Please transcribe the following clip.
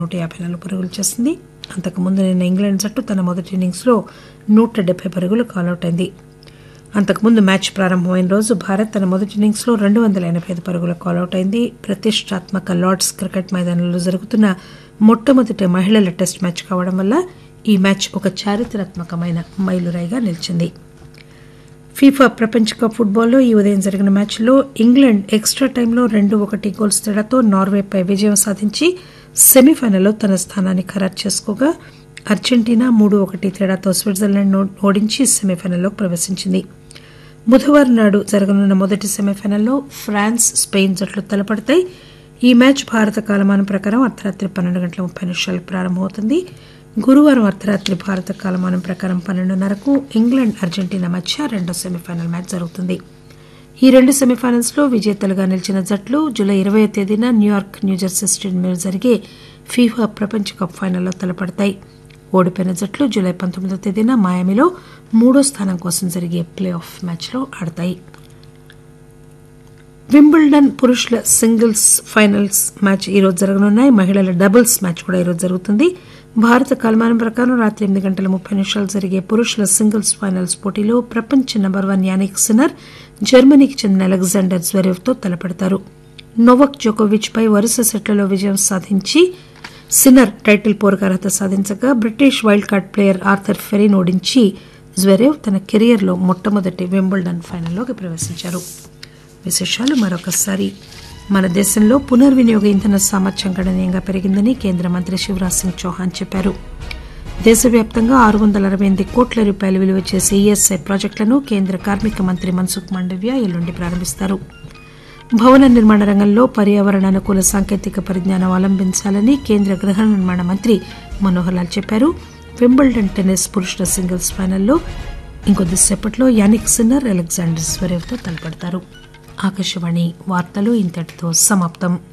నూట యాభై నాలుగు పరుగులు చేసింది అంతకుముందు నిన్న ఇంగ్లాండ్ జట్టు తన మొదటి ఇన్నింగ్స్లో నూట డెబ్బై పరుగులు కాలౌట్ అయింది అంతకుముందు మ్యాచ్ ప్రారంభమైన రోజు భారత్ తన మొదటి ఇన్నింగ్స్లో రెండు వందల ఎనభై ఐదు పరుగుల కాలౌట్ అయింది ప్రతిష్టాత్మక లార్డ్స్ క్రికెట్ మైదానంలో జరుగుతున్న మొట్టమొదటి మహిళల టెస్ట్ మ్యాచ్ కావడం వల్ల ఈ మ్యాచ్ ఒక చారిత్రాత్మకమైన మైలురాయిగా నిలిచింది ఫీఫా ప్రపంచ కప్ ఫుట్బాల్లో ఈ ఉదయం జరిగిన మ్యాచ్లో ఇంగ్లాండ్ ఎక్స్ట్రా టైంలో రెండు ఒకటి గోల్స్ తేడాతో నార్వేపై విజయం సాధించి సెమీఫైనల్లో తన స్థానాన్ని ఖరారు చేసుకోగా అర్జెంటీనా మూడు ఒకటి తేడాతో స్విట్జర్లాండ్ ఓడించి సెమీఫైనల్లోకి ప్రవేశించింది బుధవారం నాడు జరగనున్న మొదటి సెమీఫైనల్లో ఫ్రాన్స్ స్పెయిన్ జట్లు తలపడతాయి ఈ మ్యాచ్ భారత కాలమానం ప్రకారం అర్ధరాత్రి పన్నెండు గంటల ముప్పై నిమిషాలకు ప్రారంభమవుతుంది గురువారం అర్ధరాత్రి భారత కాలమానం ప్రకారం పన్నెండున్నరకు ఇంగ్లాండ్ అర్జెంటీనా మధ్య రెండో సెమీఫైనల్ మ్యాచ్ జరుగుతుంది ఈ రెండు సెమీఫైనల్స్ లో విజేతలుగా నిలిచిన జట్లు జూలై ఇరవై తేదీన న్యూయార్క్ న్యూజెర్సీ స్టేడియంలో జరిగే ఫీఫా ప్రపంచ కప్ ఫైనల్లో తలపడతాయి ఓడిపోయిన జట్లు జూలై పంతొమ్మిదో తేదీన మాయామిలో మూడో స్థానం కోసం జరిగే ప్లే ఆఫ్ మ్యాచ్లో ఆడతాయి వింబుల్డన్ పురుషుల సింగిల్స్ ఫైనల్స్ మ్యాచ్ ఈరోజు జరగనున్నాయి మహిళల డబుల్స్ మ్యాచ్ కూడా ఈరోజు జరుగుతుంది భారత కాలమానం ప్రకారం రాత్రి ఎనిమిది గంటల ముప్పై నిమిషాలు జరిగే పురుషుల సింగిల్స్ ఫైనల్స్ పోటీలో ప్రపంచ నెంబర్ వన్ యానిక్ సిన్నర్ జర్మనీకి చెందిన అలెగ్జాండర్ జ్వరేవ్ తో తలపడతారు నోవక్ జోకోవిచ్ పై వరుస సెట్లలో విజయం సాధించి సిన్నర్ టైటిల్ పోరుకు అర్హత సాధించగా British wild card player Arthur ఫెరీన్ ఓడించి జ్వరేవ్ తన కెరియర్లో మొట్టమొదటి వింబుల్డన్ ఫైనల్లోకి ప్రవేశించారు విశేషాలు మరొకసారి మన దేశంలో పునర్వినియోగ ఇంధన సామర్థ్యం గణనీయంగా పెరిగిందని కేంద్ర మంత్రి శివరాజ్ సింగ్ చౌహాన్ చెప్పారు దేశవ్యాప్తంగా ఆరు వందల అరవై ఎనిమిది కోట్ల రూపాయలు విలువ చేసే ఈఎస్ఐ ప్రాజెక్టులను కేంద్ర కార్మిక మంత్రి మన్సుఖ్ మాండవ్య ఎల్లుండి ప్రారంభిస్తారు భవన నిర్మాణ రంగంలో పర్యావరణ అనుకూల సాంకేతిక పరిజ్ఞానం అవలంబించాలని కేంద్ర గృహ నిర్మాణ మంత్రి మనోహర్ లాల్ చెప్పారు వింబుల్డన్ టెన్నిస్ పురుషుల సింగిల్స్ ఫైనల్లో ఇంకొద్దిసేపట్లో యానిక్ సిన్నర్ అలెగ్జాండర్ స్వరేవ్తో తలపడతారు ఆకాశవాణి వార్తలు ఇంతటితో సమాప్తం